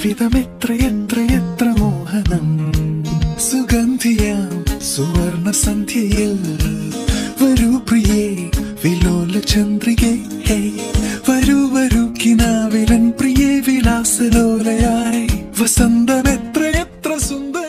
ജീവിതം എത്ര എത്ര എത്ര മോഹനം സുഗന്ധിയാം സുവർണ സന്ധ്യയിൽ വരൂ പ്രിയേ വിലോല ചന്ദ്രികേ ഹേ വരൂ വരൂ കിനാവിലൻ പ്രിയേ വിലാസലോലയായി വസന്തം എത്ര എത്ര സുന്ദരം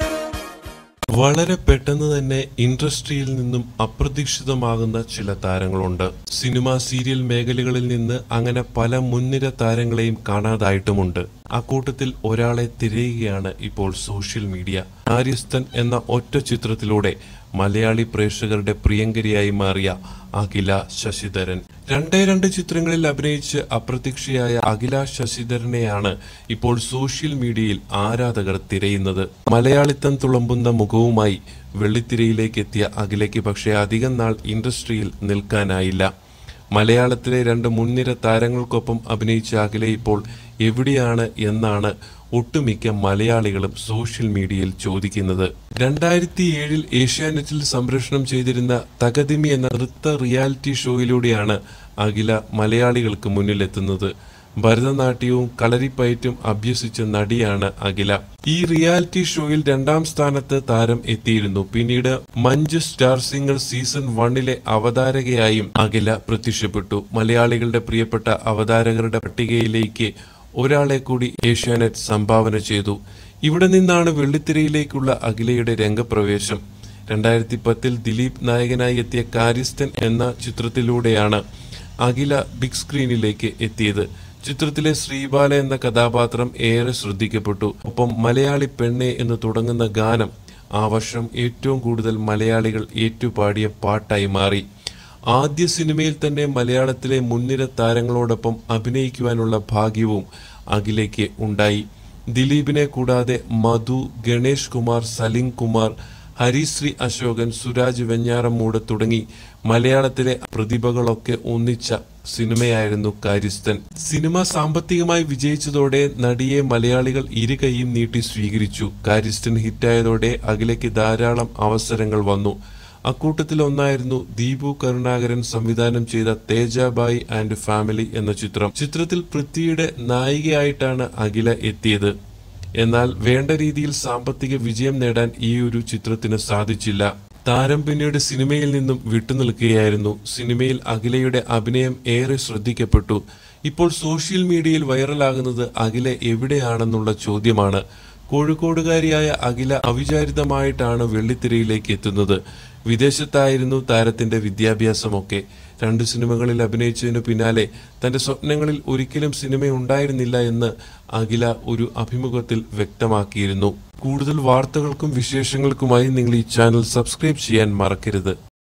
വളരെ പെട്ടെന്ന് തന്നെ ഇൻഡസ്ട്രിയിൽ നിന്നും അപ്രതീക്ഷിതമാകുന്ന ചില താരങ്ങളുണ്ട് സിനിമ സീരിയൽ മേഖലകളിൽ നിന്ന് അങ്ങനെ പല മുൻനിര താരങ്ങളെയും കാണാതായിട്ടുമുണ്ട് അക്കൂട്ടത്തിൽ ഒരാളെ തിരയുകയാണ് ഇപ്പോൾ സോഷ്യൽ മീഡിയ കാര്യസ്ഥൻ എന്ന ഒറ്റ ചിത്രത്തിലൂടെ മലയാളി പ്രേക്ഷകരുടെ പ്രിയങ്കരിയായി മാറിയ അഖില ശശിധരൻ രണ്ടേ രണ്ട് ചിത്രങ്ങളിൽ അഭിനയിച്ച് അപ്രത്യക്ഷയായ അഖില ശശിധരനെയാണ് ഇപ്പോൾ സോഷ്യൽ മീഡിയയിൽ ആരാധകർ തിരയുന്നത് മലയാളിത്തം തുളമ്പുന്ന മുഖവുമായി വെള്ളിത്തിരയിലേക്ക് എത്തിയ അഖിലയ്ക്ക് പക്ഷേ അധികം നാൾ ഇൻഡസ്ട്രിയിൽ നിൽക്കാനായില്ല മലയാളത്തിലെ രണ്ട് മുൻനിര താരങ്ങൾക്കൊപ്പം അഭിനയിച്ച അഖില ഇപ്പോൾ എവിടെയാണ് എന്നാണ് ഒട്ടുമിക്ക മലയാളികളും സോഷ്യൽ മീഡിയയിൽ ചോദിക്കുന്നത് രണ്ടായിരത്തി ഏഴിൽ ഏഷ്യാനെറ്റിൽ സംപ്രേഷണം ചെയ്തിരുന്ന തകതിമി എന്ന നൃത്ത റിയാലിറ്റി ഷോയിലൂടെയാണ് അഖില മലയാളികൾക്ക് മുന്നിലെത്തുന്നത് ഭരതനാട്യവും കളരിപ്പയറ്റും അഭ്യസിച്ച നടിയാണ് അഖില ഈ റിയാലിറ്റി ഷോയിൽ രണ്ടാം സ്ഥാനത്ത് താരം എത്തിയിരുന്നു പിന്നീട് മഞ്ച് സ്റ്റാർ സിംഗർ സീസൺ വണ്ണിലെ അവതാരകയായും അഖില പ്രത്യക്ഷപ്പെട്ടു മലയാളികളുടെ പ്രിയപ്പെട്ട അവതാരകരുടെ പട്ടികയിലേക്ക് ഒരാളെ കൂടി ഏഷ്യാനെറ്റ് സംഭാവന ചെയ്തു ഇവിടെ നിന്നാണ് വെള്ളിത്തിരയിലേക്കുള്ള അഖിലയുടെ രംഗപ്രവേശം രണ്ടായിരത്തി പത്തിൽ ദിലീപ് നായകനായി എത്തിയ കാര്യസ്ഥൻ എന്ന ചിത്രത്തിലൂടെയാണ് അഖില ബിഗ് സ്ക്രീനിലേക്ക് എത്തിയത് ചിത്രത്തിലെ ശ്രീബാല എന്ന കഥാപാത്രം ഏറെ ശ്രദ്ധിക്കപ്പെട്ടു ഒപ്പം മലയാളി പെണ്ണെ എന്ന് തുടങ്ങുന്ന ഗാനം ആ വർഷം ഏറ്റവും കൂടുതൽ മലയാളികൾ ഏറ്റുപാടിയ പാട്ടായി മാറി ആദ്യ സിനിമയിൽ തന്നെ മലയാളത്തിലെ മുൻനിര താരങ്ങളോടൊപ്പം അഭിനയിക്കുവാനുള്ള ഭാഗ്യവും അഖിലയ്ക്ക് ഉണ്ടായി ദിലീപിനെ കൂടാതെ മധു ഗണേഷ് കുമാർ സലിം കുമാർ ഹരിശ്രീ അശോകൻ സുരാജ് വെഞ്ഞാറമ്മൂട് തുടങ്ങി മലയാളത്തിലെ പ്രതിഭകളൊക്കെ ഒന്നിച്ച സിനിമയായിരുന്നു കാര്യസ്ഥൻ സിനിമ സാമ്പത്തികമായി വിജയിച്ചതോടെ നടിയെ മലയാളികൾ ഇരു കൈയും നീട്ടി സ്വീകരിച്ചു കാര്യസ്ഥൻ ഹിറ്റായതോടെ അഖിലയ്ക്ക് ധാരാളം അവസരങ്ങൾ വന്നു അക്കൂട്ടത്തിൽ ഒന്നായിരുന്നു ദീപു കരുണാകരൻ സംവിധാനം ചെയ്ത തേജാബായി ആൻഡ് ഫാമിലി എന്ന ചിത്രം ചിത്രത്തിൽ പൃഥ്വിയുടെ നായികയായിട്ടാണ് അഖില എത്തിയത് എന്നാൽ വേണ്ട രീതിയിൽ സാമ്പത്തിക വിജയം നേടാൻ ഈ ഒരു ചിത്രത്തിന് സാധിച്ചില്ല താരം പിന്നീട് സിനിമയിൽ നിന്നും വിട്ടുനിൽക്കുകയായിരുന്നു സിനിമയിൽ അഖിലയുടെ അഭിനയം ഏറെ ശ്രദ്ധിക്കപ്പെട്ടു ഇപ്പോൾ സോഷ്യൽ മീഡിയയിൽ വൈറലാകുന്നത് അഖില എവിടെയാണെന്നുള്ള ചോദ്യമാണ് കോഴിക്കോടുകാരിയായ അഖില അവിചാരിതമായിട്ടാണ് വെള്ളിത്തിരയിലേക്ക് എത്തുന്നത് വിദേശത്തായിരുന്നു താരത്തിന്റെ വിദ്യാഭ്യാസമൊക്കെ രണ്ട് സിനിമകളിൽ അഭിനയിച്ചതിനു പിന്നാലെ തന്റെ സ്വപ്നങ്ങളിൽ ഒരിക്കലും സിനിമ ഉണ്ടായിരുന്നില്ല എന്ന് അഖില ഒരു അഭിമുഖത്തിൽ വ്യക്തമാക്കിയിരുന്നു കൂടുതൽ വാർത്തകൾക്കും വിശേഷങ്ങൾക്കുമായി നിങ്ങൾ ഈ ചാനൽ സബ്സ്ക്രൈബ് ചെയ്യാൻ മറക്കരുത്